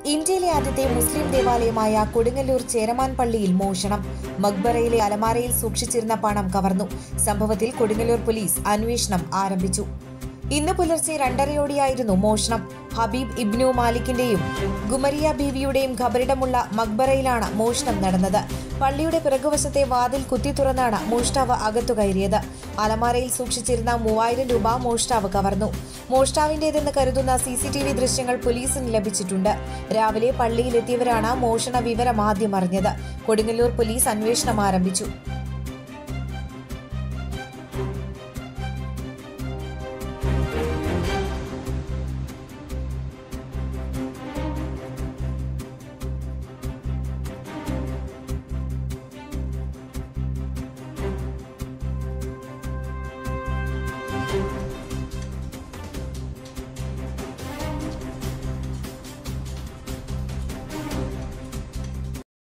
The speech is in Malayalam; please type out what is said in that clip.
ഇന്ത്യയിലെ ആദ്യത്തെ മുസ്ലിം ദേവാലയമായ കൊടുങ്ങല്ലൂർ ചേരമാൻ പള്ളിയിൽ മോഷണം മക്ബറയിലെ അലമാരയിൽ സൂക്ഷിച്ചിരുന്ന പണം കവർന്നു സംഭവത്തിൽ കൊടുങ്ങല്ലൂർ പോലീസ് അന്വേഷണം ആരംഭിച്ചു ഇന്ന് പുലർച്ചെ രണ്ടരയോടെയായിരുന്നു മോഷണം ഹബീബ് ഇബ്നു മാലിക്കിന്റെയും ഗുമരിയ ബീവിയുടെയും ഖബറിടമുള്ള മക്ബറയിലാണ് മോഷണം നടന്നത് പള്ളിയുടെ പിറകുവശത്തെ വാതിൽ കുത്തി തുറന്നാണ് മോഷ്ടാവ് അകത്തു കയറിയത് അലമാരയിൽ സൂക്ഷിച്ചിരുന്ന മൂവായിരം രൂപ മോഷ്ടാവ് കവർന്നു മോഷ്ടാവിന്റേതെന്ന് കരുതുന്ന സി സി ടി വി ദൃശ്യങ്ങൾ പോലീസിന് ലഭിച്ചിട്ടുണ്ട് രാവിലെ പള്ളിയിലെത്തിയവരാണ് മോഷണ വിവരം ആദ്യം അറിഞ്ഞത് കൊടുങ്ങല്ലൂർ പോലീസ് അന്വേഷണം ആരംഭിച്ചു